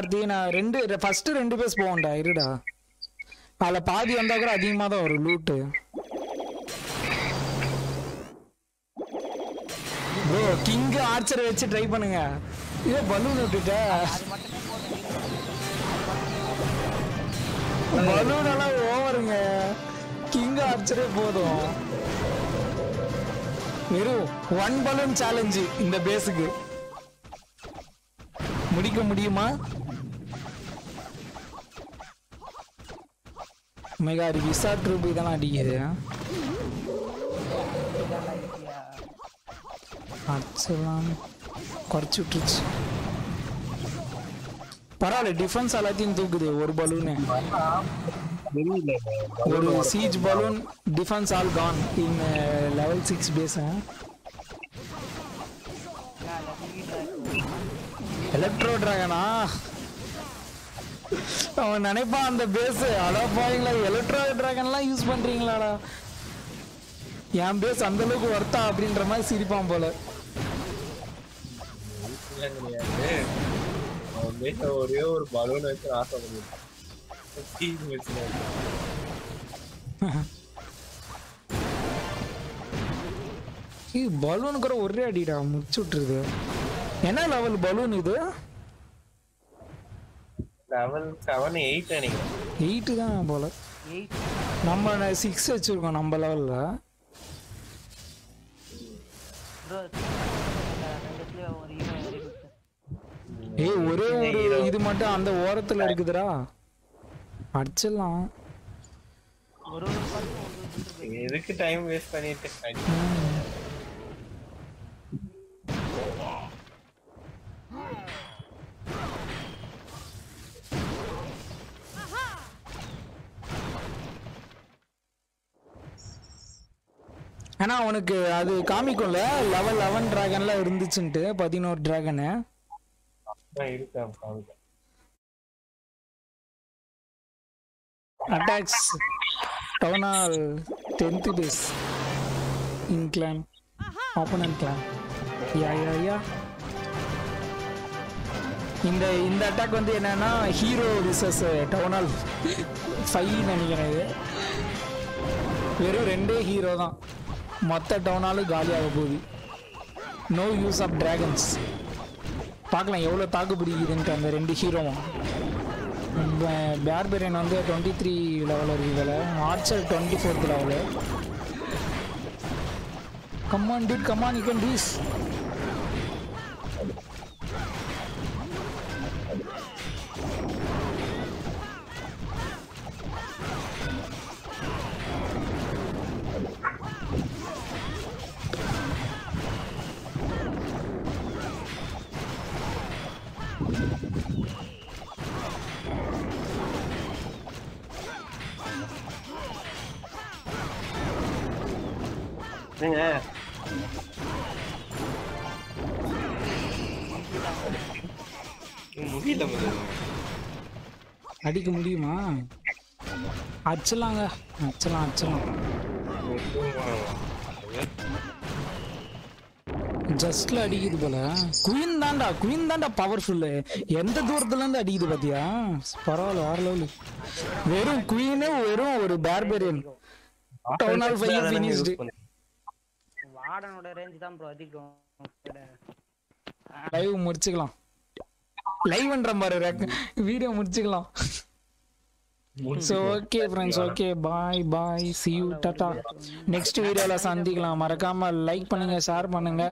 கார்த்தி நான் ரெண்டு ஃபர்ஸ்ட் ரெண்டு பேஸ் போவோம்டா இருடா அதில் பாதி வந்தா கூட அதிகமாக தான் வரும் லூட்டு ப்ரோ கிங் ஆர்ச்சரை வச்சு ட்ரை பண்ணுங்க இதே பலூன் விட்டுட்ட பலூன் எல்லாம் ஓவருங்க கிங் ஆர்ச்சரே போதும் வெறும் ஒன் பலூன் சேலஞ்சு இந்த பேஸுக்கு முடிக்க முடியுமா மெகா விசா ட்ரூப் இதெல்லாம் அடிக்குது அடிச்சிடலாம் குறைச்சி விட்டுருச்சு பரவாயில்ல டிஃபென்ஸ் எல்லாத்தையும் தூக்குது ஒரு பலூனு தெரியல ஒரு siege balloon defence all gone in level six base electro டிராகனா அவன் நினைப்பான் அந்த பேஸ் அடா பாருங்களா எலக்ட்ரோ டிராகன்லாம் யூஸ் பண்றீங்களாடா என் பேஸ் அந்த அளவுக்கு ஒர்த்தா அப்படின்ற மாதிரி சிரிப்பான் போல கிடையாது அவன் வீட்டுல ஒரே ஒரு பலூன் வச்சு ஆசை பண்ணிட்டான் தீ வச்சு பலூன் கூட ஒரே அடிடா முடிச்சு விட்டுருது என்ன லெவல் பலூன் இது லெவல் செவன் எயிட் நினைக்கிறேன் எயிட்டு தான் போல எயிட் நம்ம சிக்ஸ் வச்சிருக்கோம் நம்ம லெவல்ல ப்ரோ ரெண்டுத்துல ஒரு ஹீரோ வெரி குட் ஏய் ஒரே ஒரு இது மட்டும் அந்த ஓரத்துல இருக்குதுடா அடிச்சிடலாம் ஒரு ஒரு பாட்டு ஒரு ஒரு இது எதுக்கு டைம் வேஸ்ட் பண்ணிட்டு ம். ஆனா உனக்கு அது காமிக்கும்ல லெவல் லெவன் டிராகன்ல இருந்துச்சுன்ட்டு பதினோரு டிராகனு இருக்கேன் காமிக்க attacks town hall tenth base in clan opponent clan yeah yeah yeah இந்த இந்த அட்டாக் வந்து என்னன்னா ஹீரோ விசஸ் டவுனால் ஃபைவ் நினைக்கிறேன் இது வெறும் ரெண்டே ஹீரோ தான் மொத்த டவுனாலும் காலியாக போகுது நோ யூஸ் ஆஃப் டிராகன்ஸ் பார்க்கலாம் எவ்வளோ தாக்கு பிடிக்குதுன்ட்டு அந்த ரெண்டு ஹீரோவும் பேர்பெரியன் வந்து டுவெண்ட்டி த்ரீ லெவலில் இருக்குதுல archer twenty fourth level come on did come on you can டூஸ் ஏங்க முடியல முதல்ல அடிக்க முடியுமா அடிச்சலாங்க அடிச்சலாம் அடிச்சலாம் ஜஸ்ட்ல அடிக்குது போல குயின் தான்டா குயின் தான்டா பவர்ஃபுல்லு எந்த தூரத்துல இருந்து அடிக்குது பாத்தியா பரவாயில்ல வேற லெவலு வெறும் குயினே வெறும் ஒரு barbarian Town hall five finished. வார்டனோட ரேஞ்ச் தான் ப்ரோ அதிகம் லைவ் முடிச்சுக்கலாம் லைவ்ன்ற மாதிரி வீடியோ முடிச்சுக்கலாம் so okay friends okay bye bye see you டாட்டா நெக்ஸ்ட் வீடியோவில் சந்திக்கலாம் மறக்காம லைக் பண்ணுங்க ஷேர் பண்ணுங்க